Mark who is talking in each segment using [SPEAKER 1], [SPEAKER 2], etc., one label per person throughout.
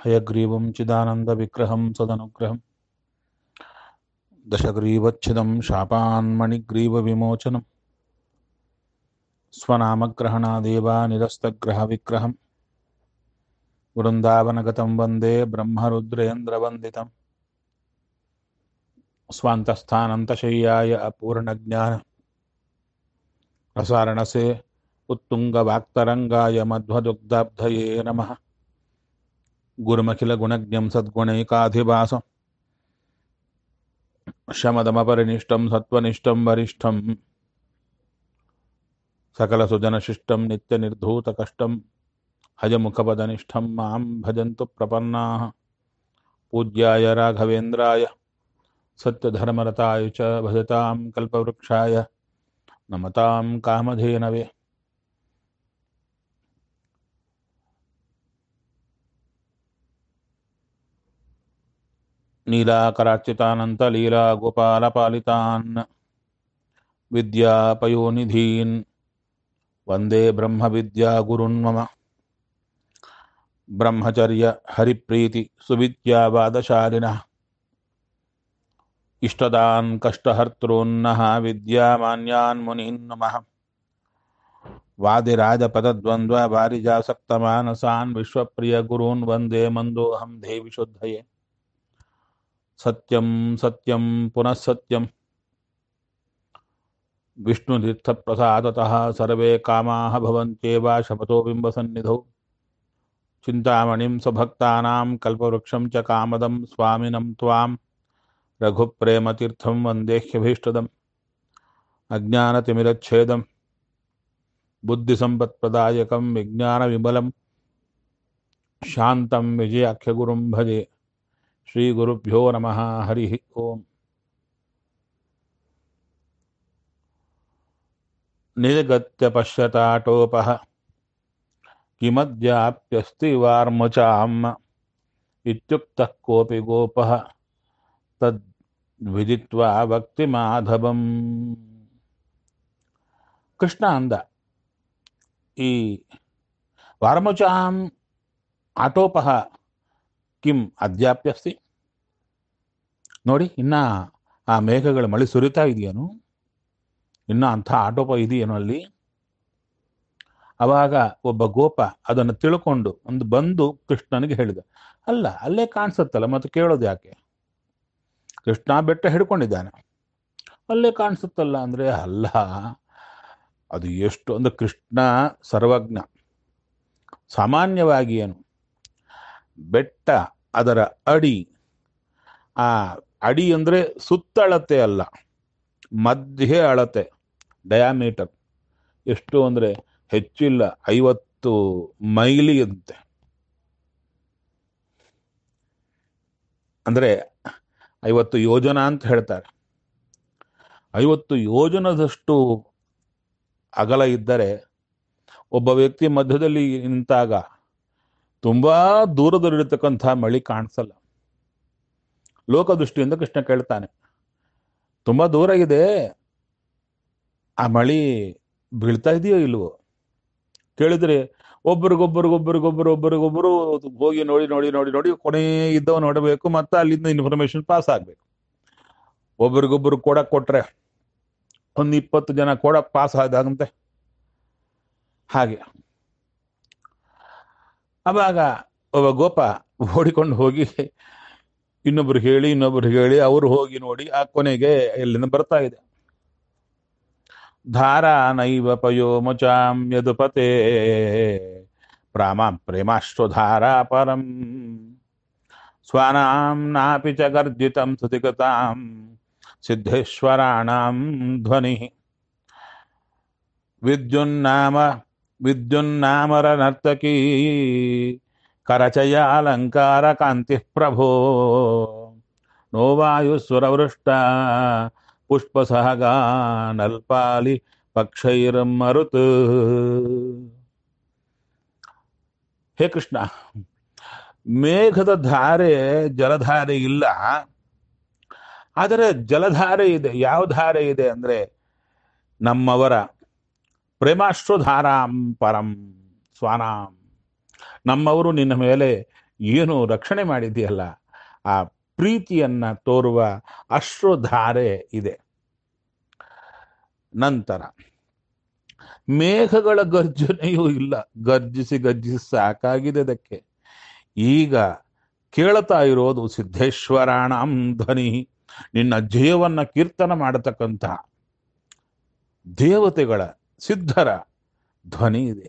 [SPEAKER 1] हयग्रीवं चिदानन्दविग्रहं सदनुग्रहं दशग्रीवच्छिदं शापान्मणिग्रीवविमोचनं स्वनामग्रहणादेवा निरस्तग्रहविग्रहं वृन्दावनगतं वन्दे ब्रह्मरुद्रेन्द्रवन्दितं स्वान्तस्थानन्तशय्याय अपूर्णज्ञान प्रसारणसे उत्तुङ्गवाक्तरङ्गाय मध्वदुग्धाब्धये नमः गुरुमखिलगुणज्ञं सद्गुणैकाधिवासं शमदमपरिनिष्टं सत्त्वनिष्ठं वरिष्ठं सकलसुजनशिष्टं नित्यनिर्धूतकष्टं हजमुखपदनिष्ठं मां भजन्तु प्रपन्नाः पूज्याय राघवेन्द्राय सत्यधर्मरताय च भजतां कल्पवृक्षाय नमतां कामधेनवे नीलाकरार्चितानन्तलीलागोपालपालितान् विद्यापयोनिधीन् वन्दे ब्रह्मविद्यागुरुन् मम ब्रह्मचर्य हरिप्रीति सुविद्यावादशालिनः इष्टदान् कष्टहर्तॄन्नः विद्यामान्यान् मुनीन् नमः वादिराजपदद्वन्द्ववारिजासक्तमानसान् विश्वप्रियगुरून् वन्दे मन्दोऽहं देवि शुद्धये सत्यं सत्यं पुनः सत्यं विष्णुतीर्थप्रसादतः सर्वे कामाः भवन्त्येव शपथो बिम्बसन्निधौ चिन्तामणिं स्वभक्तानां कल्पवृक्षं च कामदं स्वामिनं त्वां रघुप्रेमतीर्थं वन्देह्यभीष्टदम् अज्ञानतिमिरच्छेदं बुद्धिसम्पत्प्रदायकं विज्ञानविमलं शान्तं विजयाख्यगुरुं भजे श्रीगुरुभ्यो नमः हरिः ओम् निर्गत्य पश्यताटोपः किमद्याप्यस्ति वार्मुचाम् इत्युक्तः कोऽपि गोपः ತದ್ವಿದಿತ್ವಾ ಭಕ್ತಿ ಮಾಧವಂ ಕೃಷ್ಣ ಅಂದ ಈ ವಾರಮುಚಾಂ ಆಟೋಪಹ ಕಿಂ ಅದ್ಯಾಪ್ಯಸ್ತಿ ನೋಡಿ ಇನ್ನ ಆ ಮೇಘಗಳ ಮಳೆ ಸುರಿತಾ ಇದೆಯೇನು ಇನ್ನ ಅಂಥ ಆಟೋಪ ಇದೆಯೇನೋ ಅಲ್ಲಿ ಅವಾಗ ಒಬ್ಬ ಗೋಪ ಅದನ್ನು ತಿಳ್ಕೊಂಡು ಒಂದು ಬಂದು ಕೃಷ್ಣನಿಗೆ ಹೇಳಿದ ಅಲ್ಲ ಅಲ್ಲೇ ಕಾಣಿಸುತ್ತಲ್ಲ ಮತ್ತೆ ಕೇಳೋದು ಯಾಕೆ ಕೃಷ್ಣ ಬೆಟ್ಟ ಹಿಡ್ಕೊಂಡಿದ್ದಾನೆ ಅಲ್ಲೇ ಕಾಣಿಸುತ್ತಲ್ಲ ಅಂದ್ರೆ ಅಲ್ಲ ಅದು ಎಷ್ಟು ಅಂದ್ರೆ ಕೃಷ್ಣ ಸರ್ವಜ್ಞ ಸಾಮಾನ್ಯವಾಗಿ ಏನು ಬೆಟ್ಟ ಅದರ ಅಡಿ ಆ ಅಡಿ ಅಂದ್ರೆ ಸುತ್ತಳತೆ ಅಲ್ಲ ಮಧ್ಯೆ ಅಳತೆ ಡಯಾಮೀಟರ್ ಎಷ್ಟು ಅಂದ್ರೆ ಹೆಚ್ಚಿಲ್ಲ ಐವತ್ತು ಮೈಲಿ ಅಂತೆ ಅಂದ್ರೆ ಐವತ್ತು ಯೋಜನ ಅಂತ ಹೇಳ್ತಾರೆ ಐವತ್ತು ಯೋಜನದಷ್ಟು ಅಗಲ ಇದ್ದರೆ ಒಬ್ಬ ವ್ಯಕ್ತಿ ಮಧ್ಯದಲ್ಲಿ ನಿಂತಾಗ ತುಂಬಾ ದೂರದಲ್ಲಿರತಕ್ಕಂಥ ಮಳಿ ಕಾಣಿಸಲ್ಲ ಲೋಕದೃಷ್ಟಿಯಿಂದ ಕೃಷ್ಣ ಕೇಳ್ತಾನೆ ತುಂಬಾ ದೂರ ಇದೆ ಆ ಮಳಿ ಬೀಳ್ತಾ ಇದೆಯೋ ಇಲ್ವೋ ಕೇಳಿದ್ರೆ ಒಬ್ಬರಿಗೊಬ್ಬರಿಗೊಬ್ಬರಿಗೊಬ್ಬರು ಒಬ್ಬರಿಗೊಬ್ಬರು ಹೋಗಿ ನೋಡಿ ನೋಡಿ ನೋಡಿ ನೋಡಿ ಕೊನೆ ಇದ್ದವ ನೋಡಬೇಕು ಮತ್ತೆ ಅಲ್ಲಿಂದ ಇನ್ಫಾರ್ಮೇಶನ್ ಪಾಸ್ ಆಗ್ಬೇಕು ಒಬ್ರಿಗೊಬ್ಬರು ಕೊಡಕ್ ಕೊಟ್ರೆ ಒಂದು ಇಪ್ಪತ್ತು ಜನ ಕೊಡಕ್ ಪಾಸ್ ಆದಂತೆ ಹಾಗೆ ಅವಾಗ ಒಬ್ಬ ಗೋಪ ಓಡಿಕೊಂಡು ಹೋಗಿ ಇನ್ನೊಬ್ರು ಹೇಳಿ ಇನ್ನೊಬ್ರು ಹೇಳಿ ಅವರು ಹೋಗಿ ನೋಡಿ ಆ ಕೊನೆಗೆ ಎಲ್ಲಿಂದ ಬರ್ತಾ ಇದೆ ಧಾರಾ ನೈವ ಪಯೋ ಮುಚಾಂ ಯದುಪತೆ ಪ್ರಾಮಾಂ ಪ್ರೇಮಾಶ್ವಧಾರಾ ಪರಂ ಸ್ವಾನಾಂ ನಾಪಿ ಚ ಗರ್ಜಿತಂ ಸುತಿಗತಾಂ ಸಿದ್ಧೇಶ್ವರಾಣಾಂ ಧ್ವನಿ ವಿದ್ಯುನ್ನಾಮ ವಿದ್ಯುನ್ನಾಮರ ನರ್ತಕೀ ಕರಚಯ ಅಲಂಕಾರ ಕಾಂತಿ ಪ್ರಭೋ ನೋವಾಯುಸ್ವರವೃಷ್ಟ ಪುಷ್ಪಸಹಗಾ ನಲ್ಪಾಲಿ ಪಕ್ಷೈರ್ಮರುತ್ ಹೇ ಕೃಷ್ಣ ಮೇಘದ ಧಾರೆ ಜಲಧಾರೆ ಇಲ್ಲ ಆದರೆ ಜಲಧಾರೆ ಇದೆ ಯಾವ ಧಾರೆ ಇದೆ ಅಂದ್ರೆ ನಮ್ಮವರ ಪ್ರೇಮಾಶ್ರುಧಾರಾಂ ಪರಂ ಸ್ವಾನಾಂ ನಮ್ಮವರು ನಿನ್ನ ಮೇಲೆ ಏನು ರಕ್ಷಣೆ ಮಾಡಿದೆಯಲ್ಲ ಆ ಪ್ರೀತಿಯನ್ನ ತೋರುವ ಅಶ್ರುಧಾರೆ ಇದೆ ನಂತರ ಮೇಘಗಳ ಗರ್ಜನೆಯೂ ಇಲ್ಲ ಗರ್ಜಿಸಿ ಗರ್ಜಿಸಿ ಸಾಕಾಗಿದೆ ಅದಕ್ಕೆ ಈಗ ಕೇಳ್ತಾ ಇರೋದು ಸಿದ್ಧೇಶ್ವರಾಣಂ ಧ್ವನಿ ನಿನ್ನ ಜಯವನ್ನ ಕೀರ್ತನ ಮಾಡತಕ್ಕಂಥ ದೇವತೆಗಳ ಸಿದ್ಧರ ಧ್ವನಿ ಇದೆ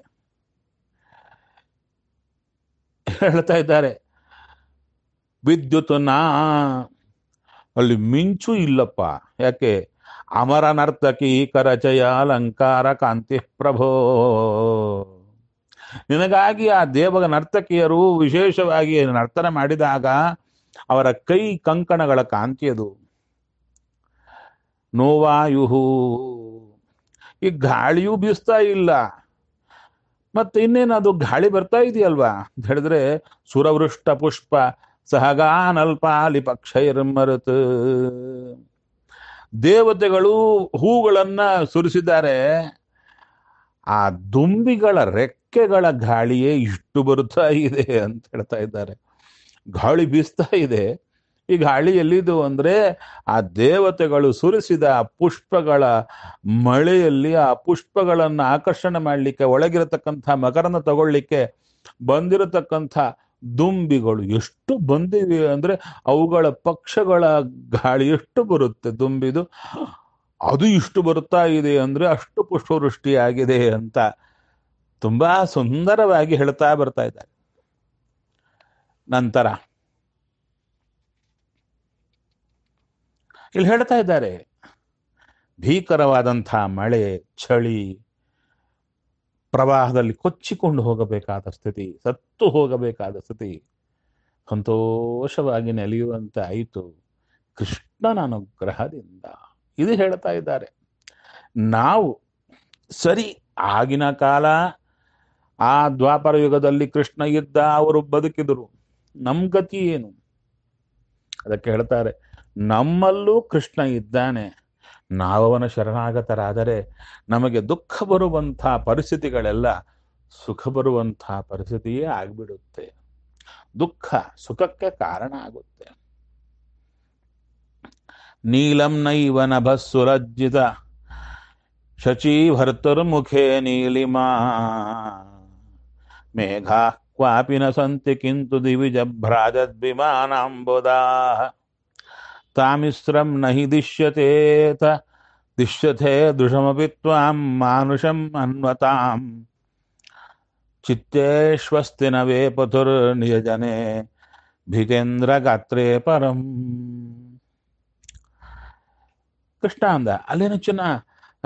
[SPEAKER 1] ಹೇಳ್ತಾ ಇದ್ದಾರೆ ವಿದ್ಯುತ್ ನಾ ಅಲ್ಲಿ ಮಿಂಚು ಇಲ್ಲಪ್ಪ ಯಾಕೆ ಅಮರ ನರ್ತಕಿ ಕರಚಯ ಅಲಂಕಾರ ಕಾಂತಿ ಪ್ರಭೋ ನಿನಗಾಗಿ ಆ ದೇವಗ ನರ್ತಕಿಯರು ವಿಶೇಷವಾಗಿ ನರ್ತನ ಮಾಡಿದಾಗ ಅವರ ಕೈ ಕಂಕಣಗಳ ಕಾಂತಿ ಅದು ನೋವಾಯುಹು ಈ ಗಾಳಿಯೂ ಬೀಸ್ತಾ ಇಲ್ಲ ಮತ್ತೆ ಇನ್ನೇನದು ಗಾಳಿ ಬರ್ತಾ ಇದೆಯಲ್ವಾ ಅಂತ ಹೇಳಿದ್ರೆ ಸುರವೃಷ್ಟ ಪುಷ್ಪ ಸಹಗಾನಲ್ಪಾಲಿ ಪಕ್ಷೈರ್ಮರುತ್ ದೇವತೆಗಳು ಹೂಗಳನ್ನ ಸುರಿಸಿದ್ದಾರೆ ಆ ದುಂಬಿಗಳ ರೆಕ್ಕೆಗಳ ಗಾಳಿಯೇ ಇಷ್ಟು ಬರುತ್ತಾ ಇದೆ ಅಂತ ಹೇಳ್ತಾ ಇದ್ದಾರೆ ಗಾಳಿ ಬೀಸ್ತಾ ಇದೆ ಈ ಗಾಳಿ ಎಲ್ಲಿದು ಅಂದ್ರೆ ಆ ದೇವತೆಗಳು ಸುರಿಸಿದ ಆ ಪುಷ್ಪಗಳ ಮಳೆಯಲ್ಲಿ ಆ ಪುಷ್ಪಗಳನ್ನ ಆಕರ್ಷಣೆ ಮಾಡಲಿಕ್ಕೆ ಒಳಗಿರತಕ್ಕಂಥ ಮಕರನ ತಗೊಳ್ಳಿಕ್ಕೆ ಬಂದಿರತಕ್ಕಂಥ ದುಂಬಿಗಳು ಎಷ್ಟು ಬಂದಿವೆ ಅಂದ್ರೆ ಅವುಗಳ ಪಕ್ಷಗಳ ಗಾಳಿ ಎಷ್ಟು ಬರುತ್ತೆ ದುಂಬಿದು ಅದು ಇಷ್ಟು ಬರುತ್ತಾ ಇದೆ ಅಂದ್ರೆ ಅಷ್ಟು ಪುಷ್ಪವೃಷ್ಟಿಯಾಗಿದೆ ಅಂತ ತುಂಬಾ ಸುಂದರವಾಗಿ ಹೇಳ್ತಾ ಬರ್ತಾ ಇದ್ದಾರೆ ನಂತರ ಇಲ್ಲಿ ಹೇಳ್ತಾ ಇದ್ದಾರೆ ಭೀಕರವಾದಂಥ ಮಳೆ ಚಳಿ ಪ್ರವಾಹದಲ್ಲಿ ಕೊಚ್ಚಿಕೊಂಡು ಹೋಗಬೇಕಾದ ಸ್ಥಿತಿ ಸತ್ತು ಹೋಗಬೇಕಾದ ಸ್ಥಿತಿ ಸಂತೋಷವಾಗಿ ನೆಲೆಯುವಂತೆ ಆಯಿತು ಕೃಷ್ಣನ ಅನುಗ್ರಹದಿಂದ ಇದು ಹೇಳ್ತಾ ಇದ್ದಾರೆ ನಾವು ಸರಿ ಆಗಿನ ಕಾಲ ಆ ದ್ವಾಪರ ಯುಗದಲ್ಲಿ ಕೃಷ್ಣ ಇದ್ದ ಅವರು ಬದುಕಿದರು ನಮ್ಮ ಗತಿ ಏನು ಅದಕ್ಕೆ ಹೇಳ್ತಾರೆ ನಮ್ಮಲ್ಲೂ ಕೃಷ್ಣ ಇದ್ದಾನೆ ನಾವವನ ಶರಣಾಗತರಾದರೆ ನಮಗೆ ದುಃಖ ಬರುವಂಥ ಪರಿಸ್ಥಿತಿಗಳೆಲ್ಲ ಸುಖ ಬರುವಂಥ ಪರಿಸ್ಥಿತಿಯೇ ಆಗ್ಬಿಡುತ್ತೆ ದುಃಖ ಸುಖಕ್ಕೆ ಕಾರಣ ಆಗುತ್ತೆ ನೀಲಂ ನೈವ ನಭಸ್ಸುರಜ್ಜಿತ ಶಚೀಭರ್ತರ್ಮುಖೇ ನೀಲಿಮಾ ಮೇಘಾ ಕ್ವಾಪಿ ನ ಸಂತಿ ಕಿಂತು ದಿವಿಜಭ್ರಾಜದ್ವಿಮಾನಾಂಬುದಾ ತಾಮಿಶ್ರಂ ನ ಹಿ ದಿಶ್ಯತೇತ ದಿಶ್ಯತೆ ದೃಶಮಪಿ ತ್ವಾಂ ಮಾನುಷಂ ಅನ್ವತಾಂ ಚಿತ್ತೇಶ್ವಸ್ತಿ ನ ವೇ ಪಥುರ್ ನಿಯಜನೆ ಭಿತೇಂದ್ರ ಗಾತ್ರೇ ಪರಂ ಕೃಷ್ಣ ಅಂದ ಅಲ್ಲೇನು ಚಿನ್ನ ಆ,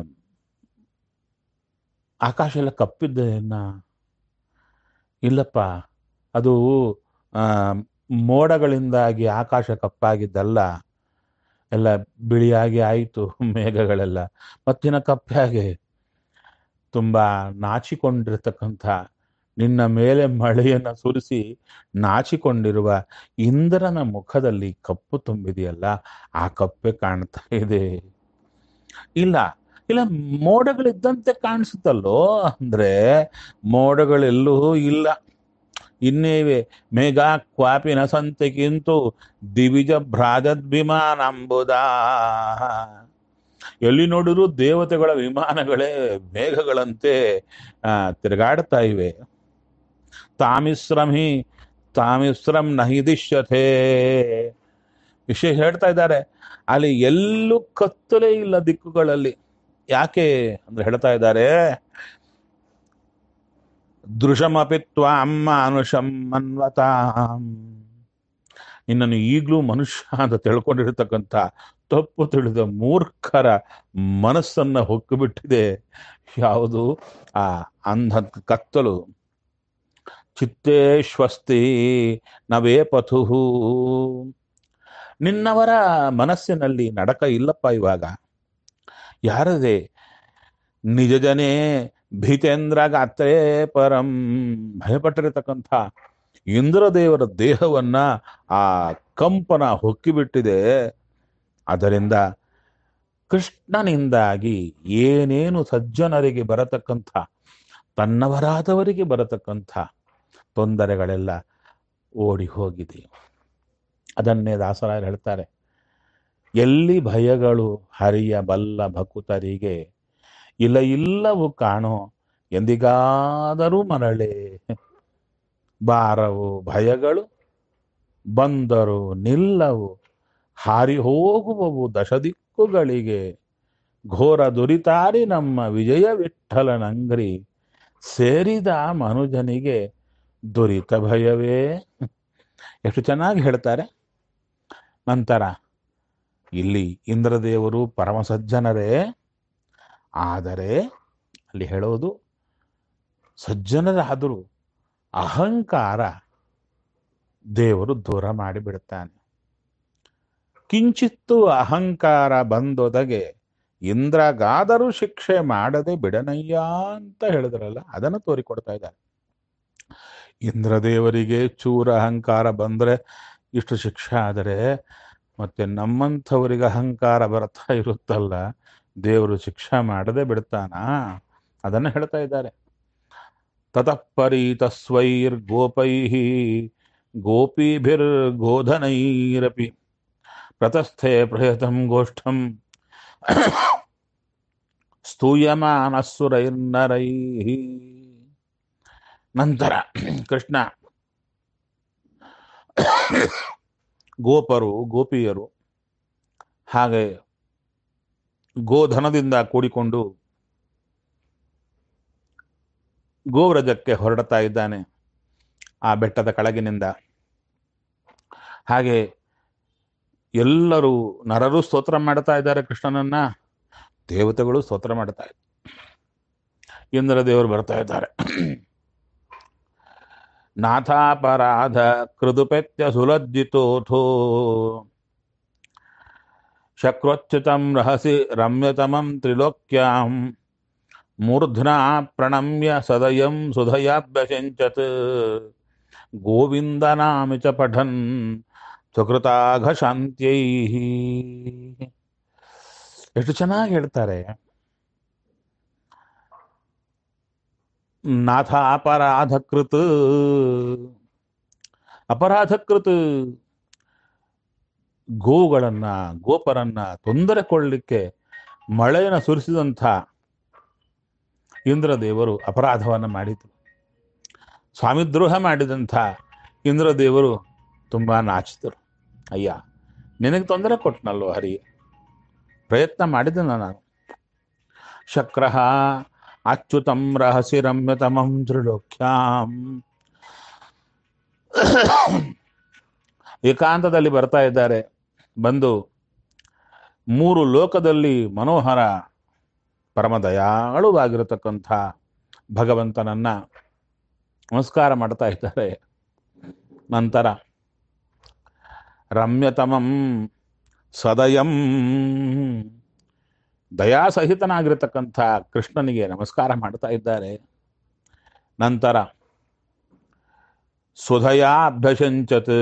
[SPEAKER 1] ಆಕಾಶ ಎಲ್ಲ ಕಪ್ಪಿದ್ದೇನ ಇಲ್ಲಪ್ಪ ಅದು ಆ ಮೋಡಗಳಿಂದಾಗಿ ಆಕಾಶ ಕಪ್ಪಾಗಿದ್ದಲ್ಲ ಎಲ್ಲ ಬಿಳಿಯಾಗಿ ಆಯಿತು ಮೇಘಗಳೆಲ್ಲ ಮತ್ತಿನ ಕಪ್ಪಾಗೆ ತುಂಬಾ ನಾಚಿಕೊಂಡಿರ್ತಕ್ಕಂಥ ನಿನ್ನ ಮೇಲೆ ಮಳೆಯನ್ನ ಸುರಿಸಿ ನಾಚಿಕೊಂಡಿರುವ ಇಂದ್ರನ ಮುಖದಲ್ಲಿ ಕಪ್ಪು ತುಂಬಿದೆಯಲ್ಲ ಆ ಕಪ್ಪೆ ಕಾಣ್ತಾ ಇದೆ ಇಲ್ಲ ಇಲ್ಲ ಮೋಡಗಳಿದ್ದಂತೆ ಕಾಣಿಸುತ್ತಲ್ಲೋ ಅಂದ್ರೆ ಮೋಡಗಳೆಲ್ಲೂ ಇಲ್ಲ ಇನ್ನೇವೆ ಮೇಘ ಕ್ವಾಪಿನ ಸಂತೆಗಿಂತೂ ದಿವಿಜ ಭ್ರಾಜದ್ವಿಮಾನಂಬುದಾ ಎಲ್ಲಿ ನೋಡಿದ್ರು ದೇವತೆಗಳ ವಿಮಾನಗಳೇ ಮೇಘಗಳಂತೆ ಆ, ತಿರುಗಾಡ್ತಾ ಇವೆ ತಾಮಿಶ್ರಮಿ ತಾಮಿಶ್ರಂ ನಹಿ ದಿಶ್ಯತೆ ವಿಷಯ ಹೇಳ್ತಾ ಇದ್ದಾರೆ ಅಲ್ಲಿ ಎಲ್ಲೂ ಕತ್ತಲೇ ಇಲ್ಲ ದಿಕ್ಕುಗಳಲ್ಲಿ ಯಾಕೆ ಅಂದ್ರೆ ಹೇಳ್ತಾ ಇದ್ದಾರೆ ದೃಶಮಪಿ ತ್ವಾಂ ಮಾನುಷಂ ಮನ್ವತಾಂ ನಿನ್ನನ್ನು ಈಗಲೂ ಮನುಷ್ಯ ಅಂತ ತಿಳ್ಕೊಂಡಿರ್ತಕ್ಕಂಥ ತಪ್ಪು ತಿಳಿದ ಮೂರ್ಖರ ಮನಸ್ಸನ್ನ ಹೊಕ್ಕಿಬಿಟ್ಟಿದೆ ಯಾವುದು ಆ ಅಂಧ ಕತ್ತಲು ಚಿತ್ತೇಶ್ವಸ್ತಿ ನವೇ ಪಥುಹು ನಿನ್ನವರ ಮನಸ್ಸಿನಲ್ಲಿ ನಡಕ ಇಲ್ಲಪ್ಪ ಇವಾಗ ಯಾರದೆ ನಿಜ ಜನೇ ಭೀತೇಂದ್ರ ಗಾತ್ರೇ ಪರಂ ಭಯಪಟ್ಟಿರತಕ್ಕಂಥ ಇಂದ್ರದೇವರ ದೇಹವನ್ನ ಆ ಕಂಪನ ಹೊಕ್ಕಿಬಿಟ್ಟಿದೆ ಅದರಿಂದ ಕೃಷ್ಣನಿಂದಾಗಿ ಏನೇನು ಸಜ್ಜನರಿಗೆ ಬರತಕ್ಕಂಥ ತನ್ನವರಾದವರಿಗೆ ಬರತಕ್ಕಂಥ ತೊಂದರೆಗಳೆಲ್ಲ ಓಡಿ ಹೋಗಿದೆ ಅದನ್ನೇ ದಾಸರಾಯರು ಹೇಳ್ತಾರೆ ಎಲ್ಲಿ ಭಯಗಳು ಹರಿಯ ಬಲ್ಲ ಭಕುತರಿಗೆ ಇಲ್ಲ ಇಲ್ಲವು ಕಾಣೋ ಎಂದಿಗಾದರೂ ಮರಳೆ ಬಾರವು ಭಯಗಳು ಬಂದರು ನಿಲ್ಲವು ಹಾರಿ ಹೋಗುವವು ದಶದಿಕ್ಕುಗಳಿಗೆ ಘೋರ ದುರಿತಾರಿ ನಮ್ಮ ವಿಜಯ ವಿಠಲನಂಗ್ರಿ ಸೇರಿದ ಮನುಜನಿಗೆ ದುರಿತ ಭಯವೇ ಎಷ್ಟು ಚೆನ್ನಾಗಿ ಹೇಳ್ತಾರೆ ನಂತರ ಇಲ್ಲಿ ಇಂದ್ರದೇವರು ಪರಮ ಸಜ್ಜನರೇ ಆದರೆ ಅಲ್ಲಿ ಹೇಳೋದು ಸಜ್ಜನರಾದರೂ ಅಹಂಕಾರ ದೇವರು ದೂರ ಮಾಡಿಬಿಡುತ್ತಾನೆ ಕಿಂಚಿತ್ತು ಅಹಂಕಾರ ಬಂದೊದಗೆ ಇಂದ್ರಗಾದರೂ ಶಿಕ್ಷೆ ಮಾಡದೆ ಬಿಡನಯ್ಯ ಅಂತ ಹೇಳಿದ್ರಲ್ಲ ಅದನ್ನು ತೋರಿಕೊಡ್ತಾ ಇದ್ದಾರೆ ಇಂದ್ರದೇವರಿಗೆ ಚೂರ ಅಹಂಕಾರ ಬಂದ್ರೆ ಇಷ್ಟು ಶಿಕ್ಷೆ ಆದರೆ ಮತ್ತೆ ನಮ್ಮಂಥವರಿಗೆ ಅಹಂಕಾರ ಬರ್ತಾ ಇರುತ್ತಲ್ಲ ದೇವರು ಶಿಕ್ಷೆ ಮಾಡದೆ ಬಿಡ್ತಾನಾ ಅದನ್ನು ಹೇಳ್ತಾ ಇದ್ದಾರೆ ತತಃಪರೀತಸ್ವೈರ್ ಗೋಪೈ ಗೋಪೀಭಿರ್ಗೋಧನೈರಪಿ ಪ್ರತಸ್ಥೆ ಪ್ರಯತಂ ಗೋಷ್ಠಂ ಸ್ತೂಯಮಾನಸ್ಸುರೈರ್ನರೈ ನಂತರ ಕೃಷ್ಣ ಗೋಪರು ಗೋಪಿಯರು ಹಾಗೆ ಗೋಧನದಿಂದ ಕೂಡಿಕೊಂಡು ಗೋವ್ರಜಕ್ಕೆ ಹೊರಡ್ತಾ ಇದ್ದಾನೆ ಆ ಬೆಟ್ಟದ ಕೆಳಗಿನಿಂದ ಹಾಗೆ ಎಲ್ಲರೂ ನರರು ಸ್ತೋತ್ರ ಮಾಡ್ತಾ ಇದ್ದಾರೆ ಕೃಷ್ಣನನ್ನ ದೇವತೆಗಳು ಸ್ತೋತ್ರ ಮಾಡ್ತಾ ಇದ್ದಾರೆ ಇಂದ್ರ ದೇವರು ಬರ್ತಾ ಇದ್ದಾರೆ ನಾಥಾಪರಾಧ ಕೃದುಪೆತ್ಯ ಸುಲಜ್ಜಿತೋಥೋ ಶಕ್ರೋಚ್ಯುತಂ ರಹಸಿ ರಮ್ಯತಮಂ ತ್ರಿಲೋಕ್ಯಾಂ ಮೂರ್ಧ್ನಾ ಪ್ರಣಮ್ಯ ಸದಯಂ ಸುಧಯಾಭ್ಯಸಿಂಚತ್ ಗೋವಿಂದನಾಮಿ ಚ ಪಠನ್ ಸುಕೃತಾಘ ಶಾಂತ್ಯೈ ಎಷ್ಟು ಚೆನ್ನಾಗಿ ಹೇಳ್ತಾರೆ ನಾಥ ಅಪರಾಧಕೃತ್ ಅಪರಾಧಕೃತ್ ಗೋಗಳನ್ನ ಗೋಪರನ್ನ ತೊಂದರೆ ಕೊಡಲಿಕ್ಕೆ ಮಳೆಯನ್ನು ಸುರಿಸಿದಂಥ ಇಂದ್ರದೇವರು ಅಪರಾಧವನ್ನು ಮಾಡಿದರು ಸ್ವಾಮಿದ್ರೋಹ ಮಾಡಿದಂಥ ಇಂದ್ರದೇವರು ತುಂಬ ನಾಚಿದರು ಅಯ್ಯ ನಿನಗೆ ತೊಂದರೆ ಕೊಟ್ಟನಲ್ವ ಹರಿ ಪ್ರಯತ್ನ ಮಾಡಿದನ ನಾನು ಶಕ್ರ ಅಚ್ಯುತಂ ರಹಸಿ ರಮ್ಯತಮಂ ತ್ರಿಲೋಕ್ಯಾಂ ಏಕಾಂತದಲ್ಲಿ ಬರ್ತಾ ಇದ್ದಾರೆ ಬಂದು ಮೂರು ಲೋಕದಲ್ಲಿ ಮನೋಹರ ಪರಮ ದಯಾಳುವಾಗಿರತಕ್ಕಂಥ ಭಗವಂತನನ್ನ ನಮಸ್ಕಾರ ಮಾಡ್ತಾ ಇದ್ದಾರೆ ನಂತರ ರಮ್ಯತಮಂ ಸದಯಂ ದಯಾಸಹಿತನಾಗಿರತಕ್ಕಂಥ ಕೃಷ್ಣನಿಗೆ ನಮಸ್ಕಾರ ಮಾಡ್ತಾ ಇದ್ದಾರೆ ನಂತರ ಸುಧಯಾ ಅಭ್ಯಸಂಚತ್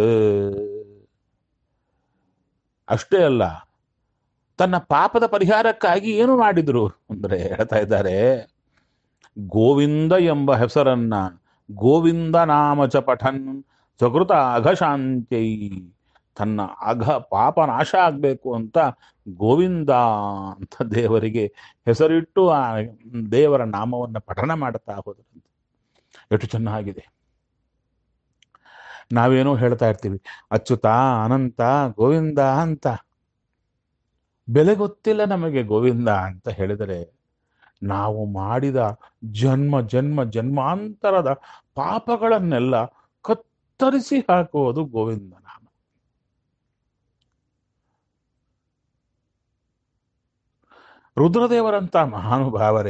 [SPEAKER 1] ಅಷ್ಟೇ ಅಲ್ಲ ತನ್ನ ಪಾಪದ ಪರಿಹಾರಕ್ಕಾಗಿ ಏನು ಮಾಡಿದ್ರು ಅಂದ್ರೆ ಹೇಳ್ತಾ ಇದ್ದಾರೆ ಗೋವಿಂದ ಎಂಬ ಹೆಸರನ್ನ ಗೋವಿಂದ ನಾಮಚ ಪಠನ್ ಸ್ವಕೃತ ಅಘಶಾಂತ್ಯೈ ತನ್ನ ಅಘ ಪಾಪ ನಾಶ ಆಗ್ಬೇಕು ಅಂತ ಗೋವಿಂದ ಅಂತ ದೇವರಿಗೆ ಹೆಸರಿಟ್ಟು ಆ ದೇವರ ನಾಮವನ್ನು ಪಠನ ಮಾಡ್ತಾ ಹೋದ್ರಂತೆ ಎಷ್ಟು ಚೆನ್ನಾಗಿದೆ ನಾವೇನೋ ಹೇಳ್ತಾ ಇರ್ತೀವಿ ಅಚ್ಯುತ ಅನಂತ ಗೋವಿಂದ ಅಂತ ಬೆಲೆ ಗೊತ್ತಿಲ್ಲ ನಮಗೆ ಗೋವಿಂದ ಅಂತ ಹೇಳಿದರೆ ನಾವು ಮಾಡಿದ ಜನ್ಮ ಜನ್ಮ ಜನ್ಮಾಂತರದ ಪಾಪಗಳನ್ನೆಲ್ಲ ಕತ್ತರಿಸಿ ಹಾಕುವುದು ಗೋವಿಂದ ನಾಮ ರುದ್ರದೇವರಂತ ಮಹಾನುಭಾವರೇ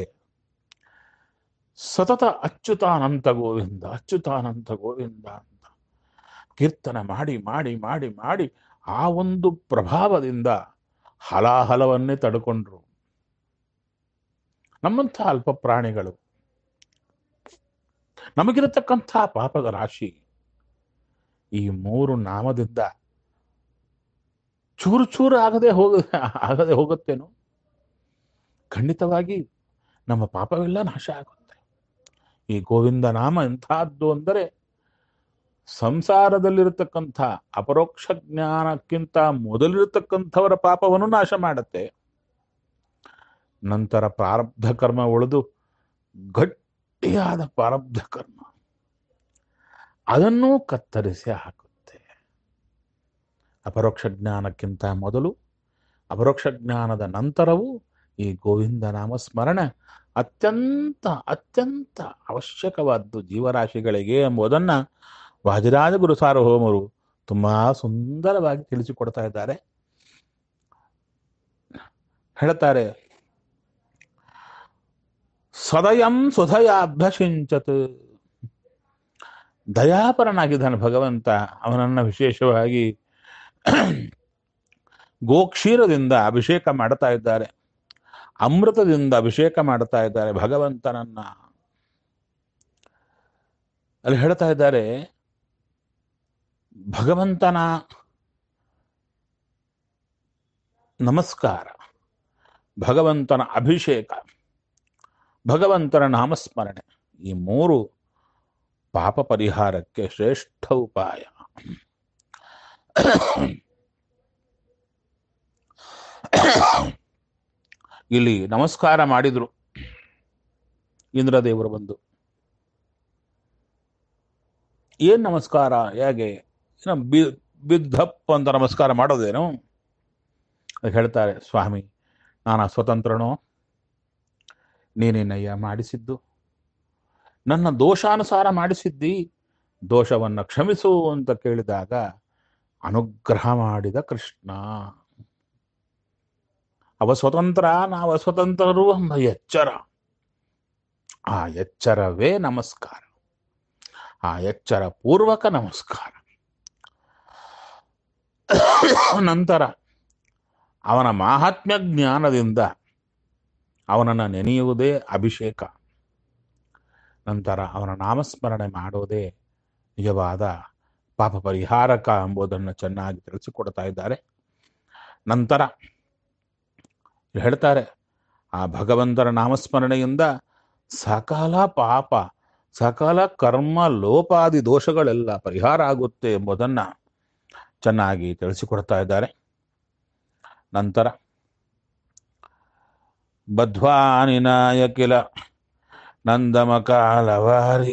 [SPEAKER 1] ಸತತ ಅಚ್ಯುತಾನಂತ ಗೋವಿಂದ ಅಚ್ಯುತಾನಂತ ಗೋವಿಂದ ಅಂತ ಕೀರ್ತನೆ ಮಾಡಿ ಮಾಡಿ ಮಾಡಿ ಮಾಡಿ ಆ ಒಂದು ಪ್ರಭಾವದಿಂದ ಹಲಾಹಲವನ್ನೇ ತಡ್ಕೊಂಡ್ರು ನಮ್ಮಂಥ ಅಲ್ಪ ಪ್ರಾಣಿಗಳು ನಮಗಿರತಕ್ಕಂಥ ಪಾಪದ ರಾಶಿ ಈ ಮೂರು ನಾಮದಿಂದ ಚೂರು ಚೂರು ಆಗದೆ ಹೋಗ ಆಗದೆ ಹೋಗುತ್ತೇನೋ ಖಂಡಿತವಾಗಿ ನಮ್ಮ ಪಾಪವೆಲ್ಲ ನಾಶ ಆಗುತ್ತೆ ಈ ಗೋವಿಂದ ನಾಮ ಎಂಥದ್ದು ಅಂದರೆ ಸಂಸಾರದಲ್ಲಿರತಕ್ಕಂಥ ಅಪರೋಕ್ಷ ಜ್ಞಾನಕ್ಕಿಂತ ಮೊದಲಿರತಕ್ಕಂಥವರ ಪಾಪವನ್ನು ನಾಶ ಮಾಡುತ್ತೆ ನಂತರ ಪ್ರಾರಬ್ಧ ಕರ್ಮ ಉಳಿದು ಗಟ್ಟಿಯಾದ ಪ್ರಾರಬ್ಧ ಕರ್ಮ ಅದನ್ನೂ ಕತ್ತರಿಸಿ ಹಾಕುತ್ತೆ ಅಪರೋಕ್ಷ ಜ್ಞಾನಕ್ಕಿಂತ ಮೊದಲು ಅಪರೋಕ್ಷ ಜ್ಞಾನದ ನಂತರವೂ ಈ ಗೋವಿಂದ ನಾಮ ಸ್ಮರಣೆ ಅತ್ಯಂತ ಅತ್ಯಂತ ಅವಶ್ಯಕವಾದ್ದು ಜೀವರಾಶಿಗಳಿಗೆ ಎಂಬುದನ್ನ ವಾಜರಾಜ ಗುರು ಸಾರ್ವಭೌಮರು ತುಂಬಾ ಸುಂದರವಾಗಿ ತಿಳಿಸಿಕೊಡ್ತಾ ಇದ್ದಾರೆ ಹೇಳ್ತಾರೆ ಸದಯಂ ಸುಧಯಾಭ್ಯಸಿಂಚತ್ ದಯಾಪರನಾಗಿದ್ದಾನೆ ಭಗವಂತ ಅವನನ್ನ ವಿಶೇಷವಾಗಿ ಗೋಕ್ಷೀರದಿಂದ ಅಭಿಷೇಕ ಮಾಡ್ತಾ ಇದ್ದಾರೆ ಅಮೃತದಿಂದ ಅಭಿಷೇಕ ಮಾಡ್ತಾ ಇದ್ದಾರೆ ಭಗವಂತನನ್ನ ಅಲ್ಲಿ ಹೇಳ್ತಾ ಇದ್ದಾರೆ ಭಗವಂತನ ನಮಸ್ಕಾರ ಭಗವಂತನ ಅಭಿಷೇಕ ಭಗವಂತನ ನಾಮಸ್ಮರಣೆ ಈ ಮೂರು ಪಾಪ ಪರಿಹಾರಕ್ಕೆ ಶ್ರೇಷ್ಠ ಉಪಾಯ ಇಲ್ಲಿ ನಮಸ್ಕಾರ ಮಾಡಿದ್ರು ಇಂದ್ರದೇವರು ಬಂದು ಏನ್ ನಮಸ್ಕಾರ ಹೇಗೆ ಏನೋ ಬಿ ಬಿದ್ದಪ್ಪ ಅಂತ ನಮಸ್ಕಾರ ಮಾಡೋದೇನು ಅದಕ್ಕೆ ಹೇಳ್ತಾರೆ ಸ್ವಾಮಿ ನಾನು ಸ್ವತಂತ್ರನೋ ನೀನೇನಯ್ಯ ಮಾಡಿಸಿದ್ದು ನನ್ನ ದೋಷಾನುಸಾರ ಮಾಡಿಸಿದ್ದಿ ದೋಷವನ್ನು ಕ್ಷಮಿಸು ಅಂತ ಕೇಳಿದಾಗ ಅನುಗ್ರಹ ಮಾಡಿದ ಕೃಷ್ಣ ಅವ ಸ್ವತಂತ್ರ ನಾವು ಅಸ್ವತಂತ್ರರು ಎಂಬ ಎಚ್ಚರ ಆ ಎಚ್ಚರವೇ ನಮಸ್ಕಾರ ಆ ಎಚ್ಚರ ಪೂರ್ವಕ ನಮಸ್ಕಾರ ನಂತರ ಅವನ ಮಾಹಾತ್ಮ್ಯ ಜ್ಞಾನದಿಂದ ಅವನನ್ನು ನೆನೆಯುವುದೇ ಅಭಿಷೇಕ ನಂತರ ಅವನ ನಾಮಸ್ಮರಣೆ ಮಾಡೋದೇ ನಿಜವಾದ ಪಾಪ ಪರಿಹಾರಕ ಎಂಬುದನ್ನು ಚೆನ್ನಾಗಿ ತಿಳಿಸಿಕೊಡ್ತಾ ಇದ್ದಾರೆ ನಂತರ ಹೇಳ್ತಾರೆ ಆ ಭಗವಂತನ ನಾಮಸ್ಮರಣೆಯಿಂದ ಸಕಲ ಪಾಪ ಸಕಲ ಕರ್ಮ ಲೋಪಾದಿ ದೋಷಗಳೆಲ್ಲ ಪರಿಹಾರ ಆಗುತ್ತೆ ಎಂಬುದನ್ನ ಚೆನ್ನಾಗಿ ತಿಳಿಸಿಕೊಡ್ತಾ ಇದ್ದಾರೆ ನಂತರ ಬದ್ವಾನಿನಾಯ ಕಿಲ ನಂದಮಕಾಲವಾರಿ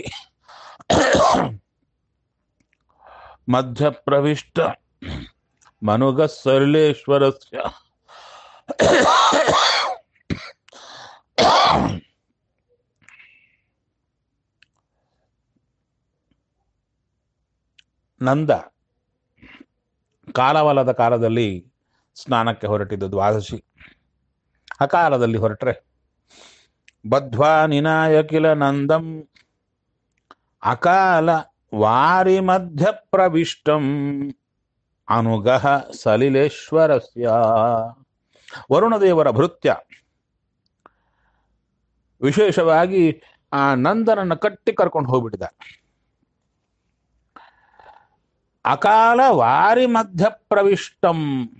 [SPEAKER 1] ಮಧ್ಯಪ್ರವಿಷ್ಟ ಮನುಗ ಸರಳೇಶ್ವರಸ್ಯ ನಂದ ಕಾಲವಲದ ಕಾಲದಲ್ಲಿ ಸ್ನಾನಕ್ಕೆ ಹೊರಟಿದ್ದು ದ್ವಾದಶಿ ಅಕಾಲದಲ್ಲಿ ಹೊರಟ್ರೆ ಬದ್ಧ್ವಾ ನಿನಾಯಕಿಲ ನಂದಂ ಅಕಾಲ ವಾರಿ ಮಧ್ಯ ಪ್ರವಿಷ್ಟಂ ಅನುಗಹ ಸಲಿಲೇಶ್ವರಸ್ಯ ವರುಣದೇವರ ಭೃತ್ಯ ವಿಶೇಷವಾಗಿ ಆ ನಂದನನ್ನು ಕಟ್ಟಿ ಕರ್ಕೊಂಡು ಹೋಗ್ಬಿಟ್ಟಿದ ಅಕಾಲ ವಾರಿ ಮಧ್ಯ ಪ್ರವಿಷ್ಟಂ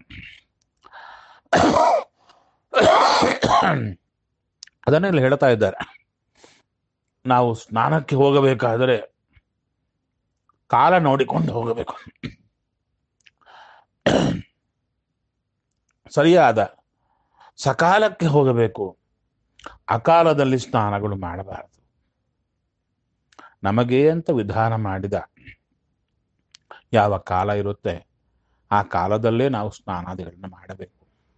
[SPEAKER 1] ಅದನ್ನೇ ಇಲ್ಲಿ ಹೇಳ್ತಾ ಇದ್ದಾರೆ ನಾವು ಸ್ನಾನಕ್ಕೆ ಹೋಗಬೇಕಾದರೆ ಕಾಲ ನೋಡಿಕೊಂಡು ಹೋಗಬೇಕು ಸರಿಯಾದ ಸಕಾಲಕ್ಕೆ ಹೋಗಬೇಕು ಅಕಾಲದಲ್ಲಿ ಸ್ನಾನಗಳು ಮಾಡಬಾರದು ನಮಗೆ ಅಂತ ವಿಧಾನ ಮಾಡಿದ ಯಾವ ಕಾಲ ಇರುತ್ತೆ ಆ ಕಾಲದಲ್ಲೇ ನಾವು ಸ್ನಾನಾದಿಗಳನ್ನ ಮಾಡಬೇಕು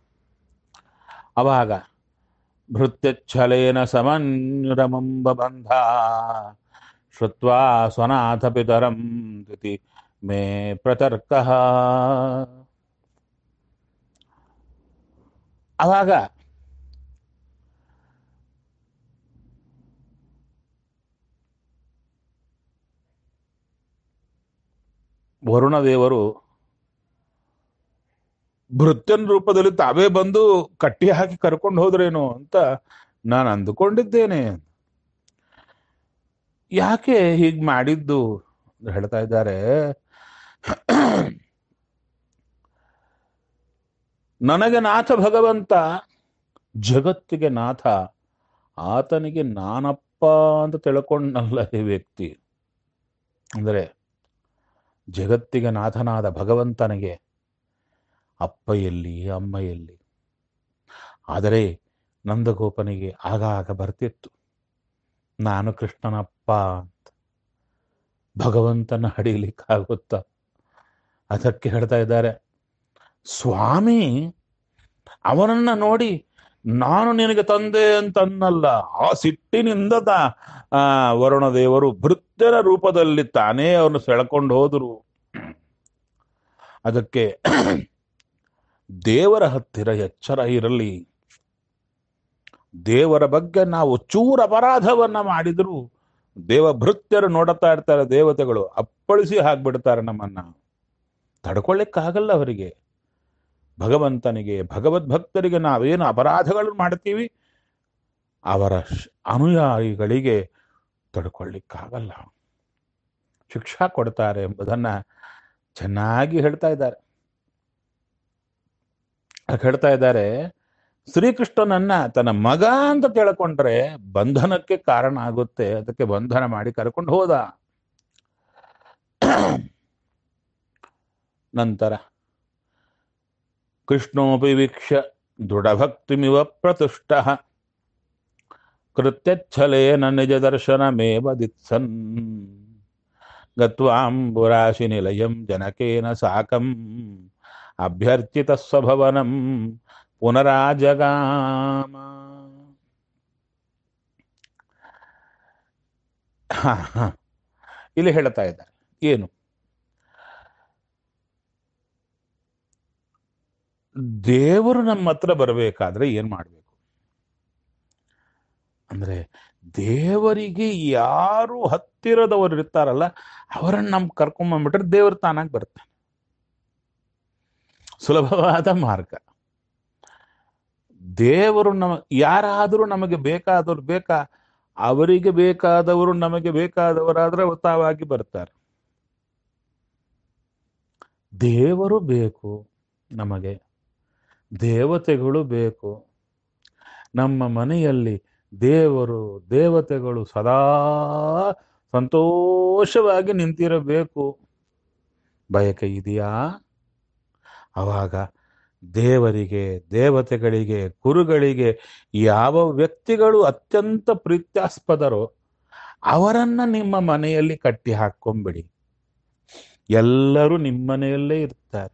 [SPEAKER 1] ಅವಾಗ ಭೃತ್ಯಚ್ಛಲೇನ ಸಮನ್ಯುರಮಂಬ ಬಂಧ ಶ್ರುತ್ವಾ ಸ್ವನಾಥ ಪಿತರಂ ತಿಥಿ ಮೇ ಪ್ರತರ್ಕ ಅವಾಗ ವರುಣದೇವರು ಭೃತ್ಯನ ರೂಪದಲ್ಲಿ ತಾವೇ ಬಂದು ಕಟ್ಟಿ ಹಾಕಿ ಕರ್ಕೊಂಡು ಹೋದ್ರೇನೋ ಅಂತ ನಾನು ಅಂದುಕೊಂಡಿದ್ದೇನೆ ಯಾಕೆ ಹೀಗ್ ಮಾಡಿದ್ದು ಅಂತ ಹೇಳ್ತಾ ಇದ್ದಾರೆ ನನಗೆ ನಾಥ ಭಗವಂತ ಜಗತ್ತಿಗೆ ನಾಥ ಆತನಿಗೆ ನಾನಪ್ಪ ಅಂತ ತಿಳ್ಕೊಂಡಲ್ಲ ಈ ವ್ಯಕ್ತಿ ಅಂದರೆ ಜಗತ್ತಿಗೆ ನಾಥನಾದ ಭಗವಂತನಿಗೆ ಅಪ್ಪ ಎಲ್ಲಿ ಅಮ್ಮ ಎಲ್ಲಿ ಆದರೆ ನಂದಗೋಪನಿಗೆ ಆಗಾಗ ಬರ್ತಿತ್ತು ನಾನು ಕೃಷ್ಣನಪ್ಪ ಅಂತ ಭಗವಂತನ ಹಡಿಲಿಕ್ಕಾಗುತ್ತ ಅದಕ್ಕೆ ಹೇಳ್ತಾ ಇದ್ದಾರೆ ಸ್ವಾಮಿ ಅವನನ್ನ ನೋಡಿ ನಾನು ನಿನಗೆ ತಂದೆ ಅಂತ ಅನ್ನಲ್ಲ ಆ ಸಿಟ್ಟಿನಿಂದ ತಾ- ಆ ವರುಣ ದೇವರು ಭೃತ್ಯನ ರೂಪದಲ್ಲಿ ತಾನೇ ಅವನು ಸೆಳ್ಕೊಂಡು ಹೋದರು ಅದಕ್ಕೆ ದೇವರ ಹತ್ತಿರ ಎಚ್ಚರ ಇರಲಿ ದೇವರ ಬಗ್ಗೆ ನಾವು ಚೂರ ಅಪರಾಧವನ್ನ ಮಾಡಿದ್ರು ದೇವ ಭೃತ್ಯರು ನೋಡುತ್ತಾ ಇರ್ತಾರೆ ದೇವತೆಗಳು ಅಪ್ಪಳಿಸಿ ಹಾಕ್ಬಿಡ್ತಾರೆ ನಮ್ಮನ್ನ ತಡ್ಕೊಳ್ಳಿಕ್ಕಾಗಲ್ಲ ಅವರಿಗೆ ಭಗವಂತನಿಗೆ ಭಗವದ್ಭಕ್ತರಿಗೆ ನಾವೇನು ಅಪರಾಧಗಳನ್ನು ಮಾಡ್ತೀವಿ ಅವರ ಶ್- ಅನುಯಾಯಿಗಳಿಗೆ ತಡ್ಕೊಳ್ಳಿಕ್ಕಾಗಲ್ಲ ಶಿಕ್ಷಾ ಕೊಡ್ತಾರೆ ಎಂಬುದನ್ನ ಚೆನ್ನಾಗಿ ಹೇಳ್ತಾ ಇದ್ದಾರೆ ಹಾಗೆ ಹೇಳ್ತಾ ಇದ್ದಾರೆ ಶ್ರೀಕೃಷ್ಣನನ್ನ ತನ್ನ ಮಗ ಅಂತ ತಿಳ್ಕೊಂಡ್ರೆ ಬಂಧನಕ್ಕೆ ಕಾರಣ ಆಗುತ್ತೆ ಅದಕ್ಕೆ ಬಂಧನ ಮಾಡಿ ಕರ್ಕೊಂಡು ಹೋದ ನಂತರ ಕೃಷ್ಣೋಪಿ ವೀಕ್ಷ್ಯ ದೃಢಭಕ್ತಿಮಿವ ಪ್ರತುಷ್ಟ ಕೃತ್ಯಚ್ಛಲೇನ ನಿಜ ದರ್ಶನಮೇವ ದಿತ್ಸನ್ ಗತ್ವಾಂಬುರಾಶಿ ನಿಲಯಂ ಜನಕೇನ ಸಾಕಂ ಅಭ್ಯರ್ಚಿತ ಸ್ವಭವನಂ ಪುನರಾಜಗಾಮ ಹ, ಹ. ಇಲ್ಲಿ ಹೇಳ್ತಾ ಇದ್ದಾರೆ ಏನು ದೇವರು ನಮ್ಮ ಹತ್ರ ಬರಬೇಕಾದ್ರೆ ಏನ್ ಮಾಡ್ಬೇಕು ಅಂದ್ರೆ ದೇವರಿಗೆ ಯಾರು ಹತ್ತಿರದವರು ಇರ್ತಾರಲ್ಲ ಅವರನ್ನ ನಮ್ ಕರ್ಕೊಂಬಂದ್ಬಿಟ್ರೆ ದೇವರು ತಾನಾಗಿ ಬರ್ತಾನೆ ಸುಲಭವಾದ ಮಾರ್ಗ ದೇವರು ನಮ ಯಾರಾದರೂ ನಮಗೆ ಬೇಕಾದವರು ಬೇಕಾ ಅವರಿಗೆ ಬೇಕಾದವರು ನಮಗೆ ಬೇಕಾದವರಾದ್ರೆ ತಾವಾಗಿ ಬರ್ತಾರೆ ದೇವರು ಬೇಕು ನಮಗೆ ದೇವತೆಗಳು ಬೇಕು ನಮ್ಮ ಮನೆಯಲ್ಲಿ ದೇವರು ದೇವತೆಗಳು ಸದಾ ಸಂತೋಷವಾಗಿ ನಿಂತಿರಬೇಕು ಬಯಕೆ ಇದೆಯಾ ಅವಾಗ ದೇವರಿಗೆ ದೇವತೆಗಳಿಗೆ ಗುರುಗಳಿಗೆ ಯಾವ ವ್ಯಕ್ತಿಗಳು ಅತ್ಯಂತ ಪ್ರೀತ್ಯಾಸ್ಪದರೋ ಅವರನ್ನ ನಿಮ್ಮ ಮನೆಯಲ್ಲಿ ಕಟ್ಟಿ ಹಾಕೊಂಬಿಡಿ ಎಲ್ಲರೂ ನಿಮ್ಮ ಮನೆಯಲ್ಲೇ ಇರ್ತಾರೆ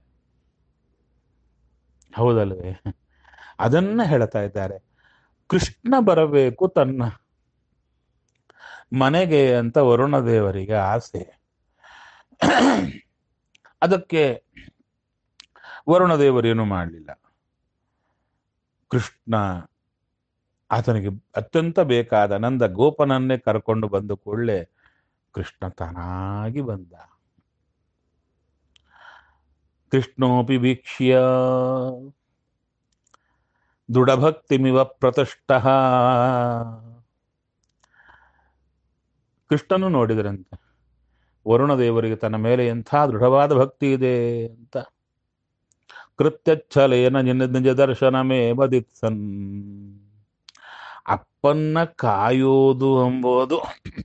[SPEAKER 1] ಹೌದಲ್ವೇ ಅದನ್ನ ಹೇಳ್ತಾ ಇದ್ದಾರೆ ಕೃಷ್ಣ ಬರಬೇಕು ತನ್ನ ಮನೆಗೆ ಅಂತ ವರುಣ ದೇವರಿಗೆ ಆಸೆ ಅದಕ್ಕೆ ವರುಣ ದೇವರೇನು ಮಾಡಲಿಲ್ಲ ಕೃಷ್ಣ ಆತನಿಗೆ ಅತ್ಯಂತ ಬೇಕಾದ ನಂದ ಗೋಪನನ್ನೇ ಕರ್ಕೊಂಡು ಬಂದು ಕೂಡಲೇ ಕೃಷ್ಣ ತಾನಾಗಿ ಬಂದ ಕೃಷ್ಣೋಪಿ ವೀಕ್ಷ್ಯ ದೃಢಭಕ್ತಿಮಿವ ಪ್ರತುಷ್ಟ ಕೃಷ್ಣನು ನೋಡಿದ್ರಂತೆ ವರುಣ ದೇವರಿಗೆ ತನ್ನ ಮೇಲೆ ಎಂಥ ದೃಢವಾದ ಭಕ್ತಿ ಇದೆ ಅಂತ ಕೃತ್ಯಚ್ಛಲೇನ ನಿನ್ನ ನಿಜ ದರ್ಶನಮೇ ಬದಿತ್ಸನ್ ಅಪ್ಪನ್ನ ಕಾಯೋದು ಎಂಬುದು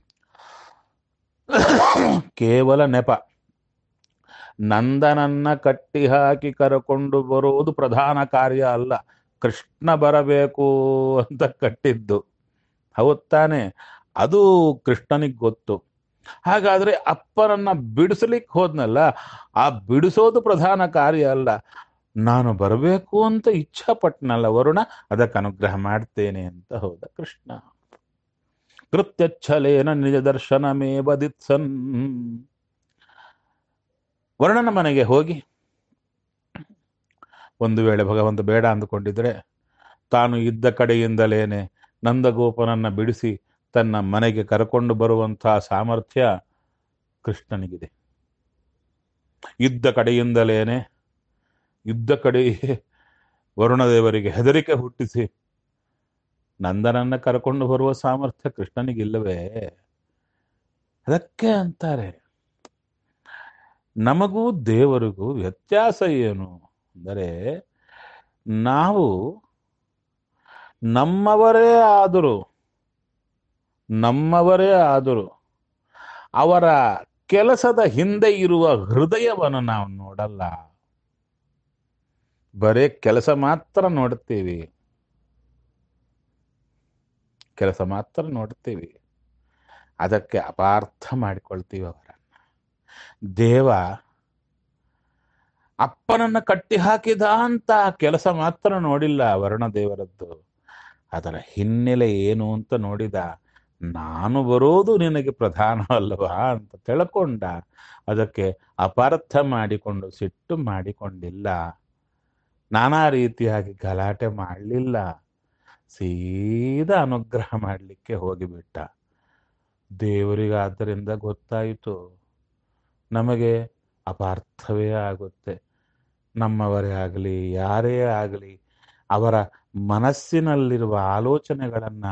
[SPEAKER 1] ಕೇವಲ ನೆಪ ನಂದನನ್ನ ಕಟ್ಟಿ ಹಾಕಿ ಕರಕೊಂಡು ಬರುವುದು ಪ್ರಧಾನ ಕಾರ್ಯ ಅಲ್ಲ ಕೃಷ್ಣ ಬರಬೇಕು ಅಂತ ಕಟ್ಟಿದ್ದು ಹೌದ್ ತಾನೆ ಅದು ಕೃಷ್ಣನಿಗೆ ಗೊತ್ತು ಹಾಗಾದ್ರೆ ಅಪ್ಪನನ್ನ ಬಿಡಿಸ್ಲಿಕ್ಕೆ ಹೋದ್ನಲ್ಲ ಆ ಬಿಡಿಸೋದು ಪ್ರಧಾನ ಕಾರ್ಯ ಅಲ್ಲ ನಾನು ಬರಬೇಕು ಅಂತ ಇಚ್ಛಾಪಟ್ನಲ್ಲ ವರುಣ ಅದಕ್ಕೆ ಅನುಗ್ರಹ ಮಾಡ್ತೇನೆ ಅಂತ ಹೋದ ಕೃಷ್ಣ ಕೃತ್ಯಚ್ಛಲೇನ ನಿಜ ದರ್ಶನಮೇ ಬದಿತ್ಸನ್ ವರ್ಣನ ಮನೆಗೆ ಹೋಗಿ ಒಂದು ವೇಳೆ ಭಗವಂತ ಬೇಡ ಅಂದುಕೊಂಡಿದ್ರೆ ತಾನು ಇದ್ದ ಕಡೆಯಿಂದಲೇನೆ ನಂದಗೋಪನನ್ನ ಬಿಡಿಸಿ ತನ್ನ ಮನೆಗೆ ಕರ್ಕೊಂಡು ಬರುವಂತಹ ಸಾಮರ್ಥ್ಯ ಕೃಷ್ಣನಿಗಿದೆ ಇದ್ದ ಕಡೆಯಿಂದಲೇನೆ ಇದ್ದ ಕಡೆ ವರುಣದೇವರಿಗೆ ಹೆದರಿಕೆ ಹುಟ್ಟಿಸಿ ನಂದನನ್ನ ಕರ್ಕೊಂಡು ಬರುವ ಸಾಮರ್ಥ್ಯ ಕೃಷ್ಣನಿಗಿಲ್ಲವೇ ಅದಕ್ಕೆ ಅಂತಾರೆ ನಮಗೂ ದೇವರಿಗೂ ವ್ಯತ್ಯಾಸ ಏನು ಅಂದರೆ ನಾವು ನಮ್ಮವರೇ ಆದರೂ ನಮ್ಮವರೇ ಆದರೂ ಅವರ ಕೆಲಸದ ಹಿಂದೆ ಇರುವ ಹೃದಯವನ್ನು ನಾವು ನೋಡಲ್ಲ ಬರೇ ಕೆಲಸ ಮಾತ್ರ ನೋಡ್ತೀವಿ ಕೆಲಸ ಮಾತ್ರ ನೋಡ್ತೀವಿ ಅದಕ್ಕೆ ಅಪಾರ್ಥ ಮಾಡಿಕೊಳ್ತೀವಿ ಅವರನ್ನ ದೇವ ಅಪ್ಪನನ್ನ ಕಟ್ಟಿ ಹಾಕಿದ ಅಂತ ಕೆಲಸ ಮಾತ್ರ ನೋಡಿಲ್ಲ ವರ್ಣ ದೇವರದ್ದು ಅದರ ಹಿನ್ನೆಲೆ ಏನು ಅಂತ ನೋಡಿದ ನಾನು ಬರೋದು ನಿನಗೆ ಪ್ರಧಾನ ಅಲ್ವಾ ಅಂತ ತಿಳ್ಕೊಂಡ ಅದಕ್ಕೆ ಅಪಾರ್ಥ ಮಾಡಿಕೊಂಡು ಸಿಟ್ಟು ಮಾಡಿಕೊಂಡಿಲ್ಲ ನಾನಾ ರೀತಿಯಾಗಿ ಗಲಾಟೆ ಮಾಡಲಿಲ್ಲ ಸೀದಾ ಅನುಗ್ರಹ ಮಾಡಲಿಕ್ಕೆ ಹೋಗಿಬಿಟ್ಟ ದೇವರಿಗಾದ್ದರಿಂದ ಗೊತ್ತಾಯಿತು ನಮಗೆ ಅಪಾರ್ಥವೇ ಆಗುತ್ತೆ ನಮ್ಮವರೇ ಆಗಲಿ ಯಾರೇ ಆಗಲಿ ಅವರ ಮನಸ್ಸಿನಲ್ಲಿರುವ ಆಲೋಚನೆಗಳನ್ನು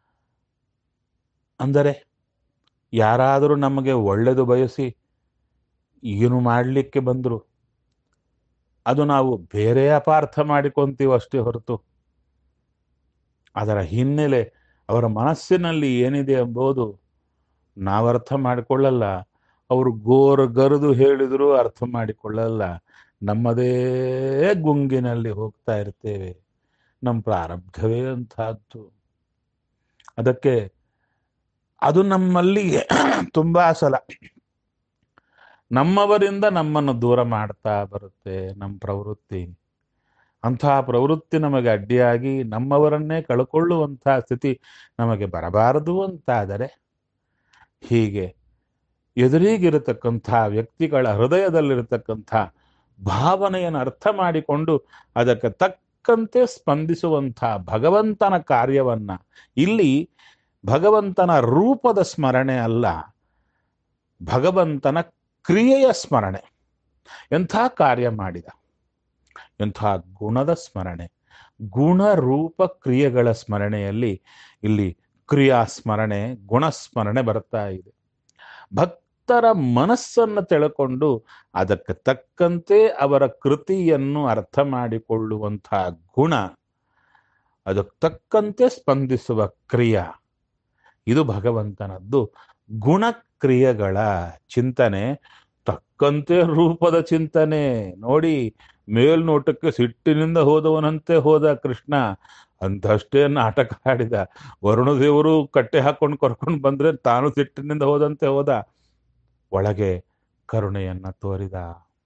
[SPEAKER 1] ಅಂದರೆ ಯಾರಾದರೂ ನಮಗೆ ಒಳ್ಳೆಯದು ಬಯಸಿ ಏನು ಮಾಡಲಿಕ್ಕೆ ಬಂದರು ಅದು ನಾವು ಬೇರೆ ಅಪಾರ್ಥ ಮಾಡಿಕೊಂತೀವಿ ಅಷ್ಟೇ ಹೊರತು ಅದರ ಹಿನ್ನೆಲೆ ಅವರ ಮನಸ್ಸಿನಲ್ಲಿ ಏನಿದೆ ಎಂಬುದು ನಾವು ಅರ್ಥ ಮಾಡಿಕೊಳ್ಳಲ್ಲ ಅವರು ಗೋರ್ ಗರಿದು ಹೇಳಿದರೂ ಅರ್ಥ ಮಾಡಿಕೊಳ್ಳಲ್ಲ ನಮ್ಮದೇ ಗುಂಗಿನಲ್ಲಿ ಹೋಗ್ತಾ ಇರ್ತೇವೆ ನಮ್ಮ ಪ್ರಾರಬ್ಧವೇ ಅಂತಹದ್ದು ಅದಕ್ಕೆ ಅದು ನಮ್ಮಲ್ಲಿ ತುಂಬಾ ಸಲ ನಮ್ಮವರಿಂದ ನಮ್ಮನ್ನು ದೂರ ಮಾಡ್ತಾ ಬರುತ್ತೆ ನಮ್ಮ ಪ್ರವೃತ್ತಿ ಅಂತಹ ಪ್ರವೃತ್ತಿ ನಮಗೆ ಅಡ್ಡಿಯಾಗಿ ನಮ್ಮವರನ್ನೇ ಕಳ್ಕೊಳ್ಳುವಂತಹ ಸ್ಥಿತಿ ನಮಗೆ ಬರಬಾರದು ಅಂತಾದರೆ ಹೀಗೆ ಎದುರಿಗಿರತಕ್ಕಂಥ ವ್ಯಕ್ತಿಗಳ ಹೃದಯದಲ್ಲಿರತಕ್ಕಂಥ ಭಾವನೆಯನ್ನು ಅರ್ಥ ಮಾಡಿಕೊಂಡು ಅದಕ್ಕೆ ತಕ್ಕಂತೆ ಸ್ಪಂದಿಸುವಂಥ ಭಗವಂತನ ಕಾರ್ಯವನ್ನ ಇಲ್ಲಿ ಭಗವಂತನ ರೂಪದ ಸ್ಮರಣೆ ಅಲ್ಲ ಭಗವಂತನ ಕ್ರಿಯೆಯ ಸ್ಮರಣೆ ಎಂಥ ಕಾರ್ಯ ಮಾಡಿದ ಎಂಥ ಗುಣದ ಸ್ಮರಣೆ ಗುಣ ರೂಪ ಕ್ರಿಯೆಗಳ ಸ್ಮರಣೆಯಲ್ಲಿ ಇಲ್ಲಿ ಕ್ರಿಯಾ ಸ್ಮರಣೆ ಗುಣಸ್ಮರಣೆ ಬರ್ತಾ ಇದೆ ಭಕ್ತರ ಮನಸ್ಸನ್ನು ತಿಳ್ಕೊಂಡು ಅದಕ್ಕೆ ತಕ್ಕಂತೆ ಅವರ ಕೃತಿಯನ್ನು ಅರ್ಥ ಮಾಡಿಕೊಳ್ಳುವಂತಹ ಗುಣ ಅದಕ್ಕೆ ತಕ್ಕಂತೆ ಸ್ಪಂದಿಸುವ ಕ್ರಿಯಾ ಇದು ಭಗವಂತನದ್ದು ಗುಣಕ್ರಿಯೆಗಳ ಚಿಂತನೆ ತಕ್ಕಂತೆ ರೂಪದ ಚಿಂತನೆ ನೋಡಿ ಮೇಲ್ನೋಟಕ್ಕೆ ಸಿಟ್ಟಿನಿಂದ ಹೋದವನಂತೆ ಹೋದ ಕೃಷ್ಣ ಅಂತಷ್ಟೇ ನಾಟಕ ಆಡಿದ ವರುಣದೇವರು ಕಟ್ಟೆ ಹಾಕೊಂಡು ಕರ್ಕೊಂಡು ಬಂದ್ರೆ ತಾನು ಸಿಟ್ಟಿನಿಂದ ಹೋದಂತೆ ಹೋದ ಒಳಗೆ ಕರುಣೆಯನ್ನ ತೋರಿದ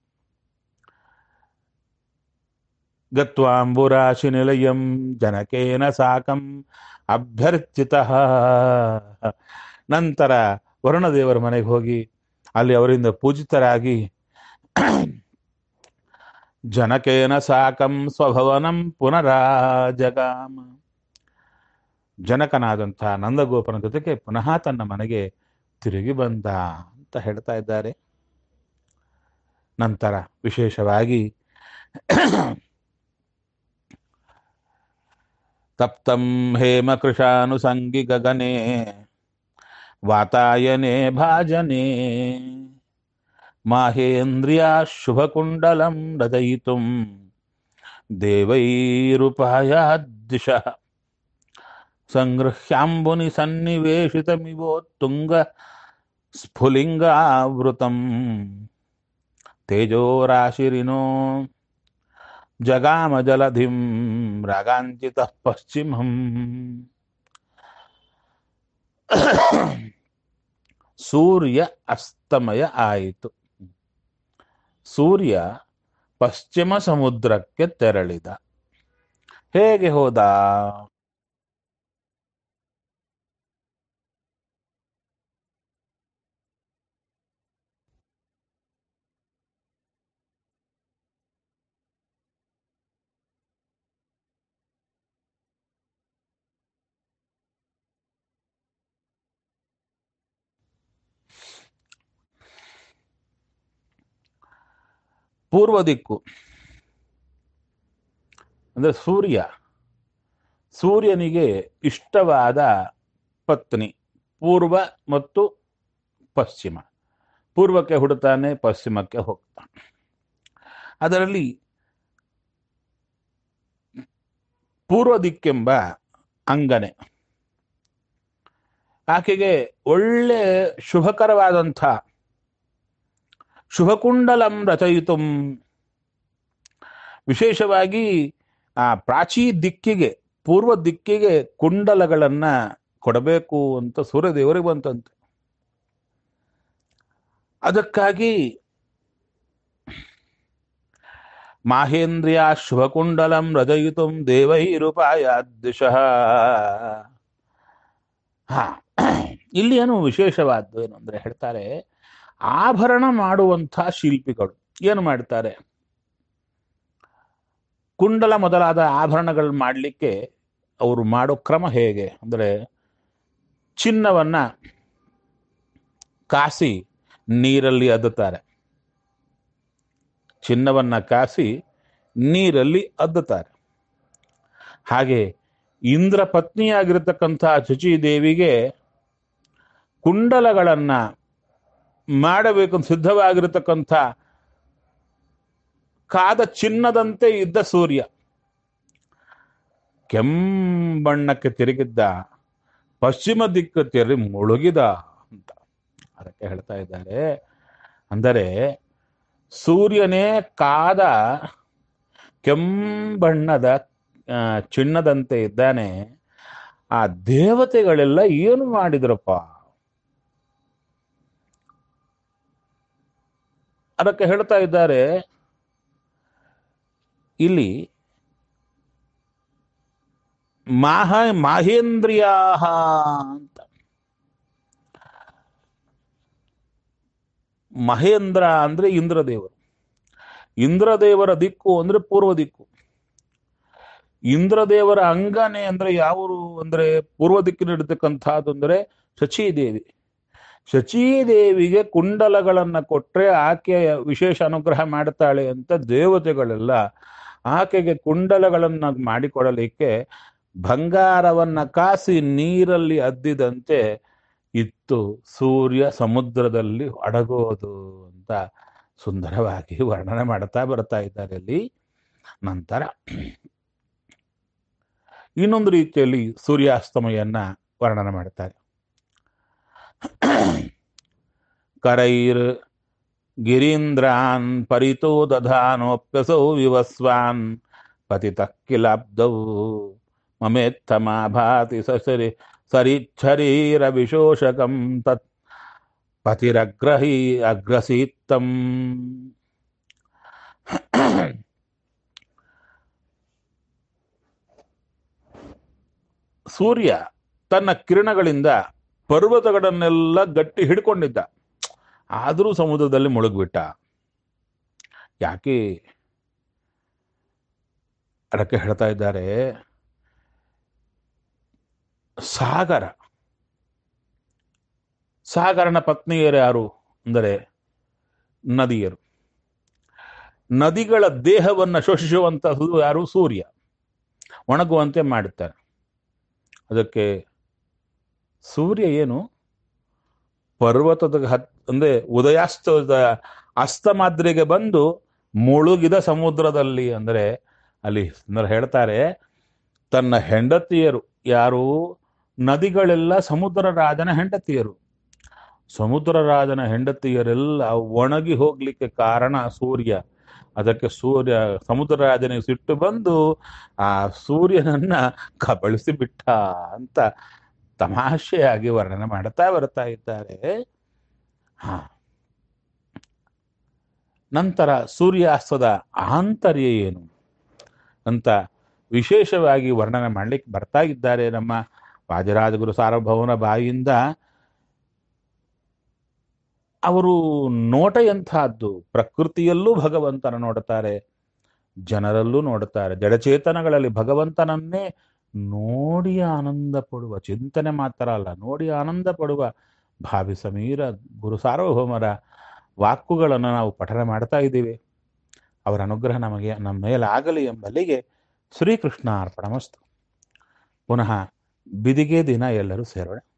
[SPEAKER 1] ಗತ್ವಾಂಬುರಾಶಿ ನಿಲಯಂ ಜನಕೇನ ಸಾಕಂ ಅಭ್ಯರ್ಥಿತ ನಂತರ ವರುಣದೇವರ ಮನೆಗೆ ಹೋಗಿ ಅಲ್ಲಿ ಅವರಿಂದ ಪೂಜಿತರಾಗಿ ಜನಕೇನ ಸಾಕಂ ಸ್ವಭವನಂ ಪುನರಾಜಗಾಮ ಜನಕನಾದಂಥ ನಂದಗೋಪನ ಜೊತೆಗೆ ಪುನಃ ತನ್ನ ಮನೆಗೆ ತಿರುಗಿ ಬಂದ ಅಂತ ಹೇಳ್ತಾ ಇದ್ದಾರೆ ನಂತರ ವಿಶೇಷವಾಗಿ ತಪ್ತಂ ಹೇಮ ಕೃಷಾನುಸಂಗಿ ಗಗನೆ ವಾತಾಯನೆ ಭಾಜನೆ ಮಾಹೇಂದ್ರಿಯಾ ಶುಭಕುಂಡಲಂ ರಚಯಿತುಂ ದೇವೈರುಪಾಯಾದಿಶಃ ಸಂಗೃಹ್ಯಾಂಬುನಿ ಸನ್ನಿವೇಶಿತಮಿವೋತ್ತುಂಗ ಸ್ಫುಲಿಂಗಾವೃತಂ ತೇಜೋರಾಶಿರಿನೋ ಜಗಾಮ ಜಲಧಿಂ ರಾಗಾಂಚಿತ ಪಶ್ಚಿಮಂ ಸೂರ್ಯ ಅಸ್ತಮಯ ಆಯಿತು ಸೂರ್ಯ ಪಶ್ಚಿಮ ಸಮುದ್ರಕ್ಕೆ ತೆರಳಿದ ಹೇಗೆ ಹೋದ ಪೂರ್ವ ದಿಕ್ಕು ಅಂದ್ರೆ ಸೂರ್ಯ ಸೂರ್ಯನಿಗೆ ಇಷ್ಟವಾದ ಪತ್ನಿ ಪೂರ್ವ ಮತ್ತು ಪಶ್ಚಿಮ ಪೂರ್ವಕ್ಕೆ ಹುಡುತಾನೆ ಪಶ್ಚಿಮಕ್ಕೆ ಹೋಗ್ತಾನೆ ಅದರಲ್ಲಿ ಪೂರ್ವ ದಿಕ್ಕೆಂಬ ಅಂಗನೆ ಆಕೆಗೆ ಒಳ್ಳೆ ಶುಭಕರವಾದಂಥ ಶುಭಕುಂಡಲಂ ರಚಯಿತು ವಿಶೇಷವಾಗಿ ಆ ಪ್ರಾಚೀ ದಿಕ್ಕಿಗೆ ಪೂರ್ವ ದಿಕ್ಕಿಗೆ ಕುಂಡಲಗಳನ್ನ ಕೊಡಬೇಕು ಅಂತ ಸೂರ್ಯದೇವರಿಗೆ ಬಂತಂತೆ ಅದಕ್ಕಾಗಿ ಮಾಹೇಂದ್ರಿಯ ಶುಭಕುಂಡಲಂ ರಜಯಿತು ದೇವೈರುಪಾಯ ದಿಶಃ ಹಾ ಇಲ್ಲಿ ಏನು ವಿಶೇಷವಾದ್ದು ಏನು ಅಂದ್ರೆ ಹೇಳ್ತಾರೆ ಆಭರಣ ಮಾಡುವಂಥ ಶಿಲ್ಪಿಗಳು ಏನು ಮಾಡ್ತಾರೆ ಕುಂಡಲ ಮೊದಲಾದ ಆಭರಣಗಳು ಮಾಡಲಿಕ್ಕೆ ಅವರು ಮಾಡೋ ಕ್ರಮ ಹೇಗೆ ಅಂದರೆ ಚಿನ್ನವನ್ನ ಕಾಸಿ ನೀರಲ್ಲಿ ಅದ್ದುತ್ತಾರೆ ಚಿನ್ನವನ್ನ ಕಾಸಿ ನೀರಲ್ಲಿ ಅದ್ದುತ್ತಾರೆ ಹಾಗೆ ಇಂದ್ರ ಪತ್ನಿಯಾಗಿರತಕ್ಕಂಥ ದೇವಿಗೆ ಕುಂಡಲಗಳನ್ನ ಮಾಡಬೇಕು ಸಿದ್ಧವಾಗಿರತಕ್ಕಂಥ ಕಾದ ಚಿನ್ನದಂತೆ ಇದ್ದ ಸೂರ್ಯ ಕೆಂಬಣ್ಣಕ್ಕೆ ತಿರುಗಿದ್ದ ಪಶ್ಚಿಮ ದಿಕ್ಕು ತಿರುಗಿ ಮುಳುಗಿದ ಅಂತ ಅದಕ್ಕೆ ಹೇಳ್ತಾ ಇದ್ದಾರೆ ಅಂದರೆ ಸೂರ್ಯನೇ ಕಾದ ಕೆಂಬಣ್ಣದ ಆ, ಚಿನ್ನದಂತೆ ಇದ್ದಾನೆ ಆ ದೇವತೆಗಳೆಲ್ಲ ಏನು ಮಾಡಿದ್ರಪ್ಪ ಅದಕ್ಕೆ ಹೇಳ್ತಾ ಇದ್ದಾರೆ ಇಲ್ಲಿ ಮಾಹ ಮಾಹೇಂದ್ರಿಯಾ ಅಂತ ಮಹೇಂದ್ರ ಅಂದ್ರೆ ಇಂದ್ರದೇವರು ಇಂದ್ರದೇವರ ದಿಕ್ಕು ಅಂದ್ರೆ ಪೂರ್ವ ದಿಕ್ಕು ಇಂದ್ರದೇವರ ಅಂಗನೆ ಅಂದ್ರೆ ಯಾವರು ಅಂದ್ರೆ ಪೂರ್ವ ದಿಕ್ಕಿನಿರ್ತಕ್ಕಂಥದ್ದು ಅಂದ್ರೆ ಶಚೀದೇವಿ ಶಚೀದೇವಿಗೆ ಕುಂಡಲಗಳನ್ನ ಕೊಟ್ರೆ ಆಕೆ ವಿಶೇಷ ಅನುಗ್ರಹ ಮಾಡ್ತಾಳೆ ಅಂತ ದೇವತೆಗಳೆಲ್ಲ ಆಕೆಗೆ ಕುಂಡಲಗಳನ್ನ ಮಾಡಿಕೊಡಲಿಕ್ಕೆ ಬಂಗಾರವನ್ನ ಕಾಸಿ ನೀರಲ್ಲಿ ಅದ್ದಿದಂತೆ ಇತ್ತು ಸೂರ್ಯ ಸಮುದ್ರದಲ್ಲಿ ಅಡಗೋದು ಅಂತ ಸುಂದರವಾಗಿ ವರ್ಣನೆ ಮಾಡ್ತಾ ಬರ್ತಾ ಇದ್ದಾರೆ ಇಲ್ಲಿ ನಂತರ ಇನ್ನೊಂದು ರೀತಿಯಲ್ಲಿ ಸೂರ್ಯಾಸ್ತಮಯನ್ನ ವರ್ಣನೆ ಮಾಡ್ತಾರೆ ಕರೈರ್ ಗಿರೀಂದ್ರಾನ್ ಪರಿತೋ ದಧಾನೋಪ್ಯಸೌ ವಿವಸ್ವಾನ್ ಪತಿತ ಕಿಲಾಬ್ದೌ ಮಮೇತ್ತಮ ಭಾತಿ ಸರಿ ಸರಿಚ್ಛರೀರ ವಿಶೋಷಕಂ ತತ್ ಪತಿರಗ್ರಹಿ ಅಗ್ರಸೀತ್ತಂ ಸೂರ್ಯ ತನ್ನ ಕಿರಣಗಳಿಂದ ಪರ್ವತಗಳನ್ನೆಲ್ಲ ಗಟ್ಟಿ ಹಿಡ್ಕೊಂಡಿದ್ದ ಆದರೂ ಸಮುದ್ರದಲ್ಲಿ ಮುಳುಗ್ಬಿಟ್ಟ ಯಾಕೆ ಅದಕ್ಕೆ ಹೇಳ್ತಾ ಇದ್ದಾರೆ ಸಾಗರ ಸಾಗರನ ಪತ್ನಿಯರು ಯಾರು ಅಂದರೆ ನದಿಯರು ನದಿಗಳ ದೇಹವನ್ನು ಶೋಷಿಸುವಂತಹದ್ದು ಯಾರು ಸೂರ್ಯ ಒಣಗುವಂತೆ ಮಾಡುತ್ತಾರೆ ಅದಕ್ಕೆ ಸೂರ್ಯ ಏನು ಪರ್ವತದ ಹತ್ ಅಂದ್ರೆ ಉದಯಾಸ್ತದ ಅಸ್ತಮಾದ್ರಿಗೆ ಬಂದು ಮುಳುಗಿದ ಸಮುದ್ರದಲ್ಲಿ ಅಂದರೆ ಅಲ್ಲಿ ಅಂದ್ರೆ ಹೇಳ್ತಾರೆ ತನ್ನ ಹೆಂಡತಿಯರು ಯಾರು ನದಿಗಳೆಲ್ಲ ಸಮುದ್ರ ರಾಜನ ಹೆಂಡತಿಯರು ಸಮುದ್ರ ರಾಜನ ಹೆಂಡತಿಯರೆಲ್ಲ ಒಣಗಿ ಹೋಗ್ಲಿಕ್ಕೆ ಕಾರಣ ಸೂರ್ಯ ಅದಕ್ಕೆ ಸೂರ್ಯ ಸಮುದ್ರ ರಾಜನಿಗೆ ಸಿಟ್ಟು ಬಂದು ಆ ಸೂರ್ಯನನ್ನ ಕಬಳಿಸಿ ಬಿಟ್ಟ ಅಂತ ತಮಾಷೆಯಾಗಿ ವರ್ಣನೆ ಮಾಡ್ತಾ ಬರ್ತಾ ಇದ್ದಾರೆ ಹಾ ನಂತರ ಸೂರ್ಯಾಸ್ತದ ಆಂತರ್ಯ ಏನು ಅಂತ ವಿಶೇಷವಾಗಿ ವರ್ಣನೆ ಮಾಡ್ಲಿಕ್ಕೆ ಬರ್ತಾ ಇದ್ದಾರೆ ನಮ್ಮ ವಾಜರಾಜಗುರು ಸಾರ್ವಭೌಮನ ಬಾಯಿಯಿಂದ ಅವರು ನೋಟ ಎಂಥದ್ದು ಪ್ರಕೃತಿಯಲ್ಲೂ ಭಗವಂತನ ನೋಡುತ್ತಾರೆ ಜನರಲ್ಲೂ ನೋಡುತ್ತಾರೆ ಜಡಚೇತನಗಳಲ್ಲಿ ಭಗವಂತನನ್ನೇ ನೋಡಿ ಆನಂದ ಪಡುವ ಚಿಂತನೆ ಮಾತ್ರ ಅಲ್ಲ ನೋಡಿ ಆನಂದ ಪಡುವ ಭಾವಿ ಸಮೀರ ಗುರು ಸಾರ್ವಭೌಮರ ವಾಕುಗಳನ್ನು ನಾವು ಪಠನೆ ಮಾಡ್ತಾ ಇದ್ದೀವಿ ಅವರ ಅನುಗ್ರಹ ನಮಗೆ ನಮ್ಮ ಮೇಲಾಗಲಿ ಎಂಬಲ್ಲಿಗೆ ಶ್ರೀಕೃಷ್ಣ ಅರ್ಪಣಮಸ್ತು ಪುನಃ ಬಿದಿಗೆ ದಿನ ಎಲ್ಲರೂ ಸೇರೋಣ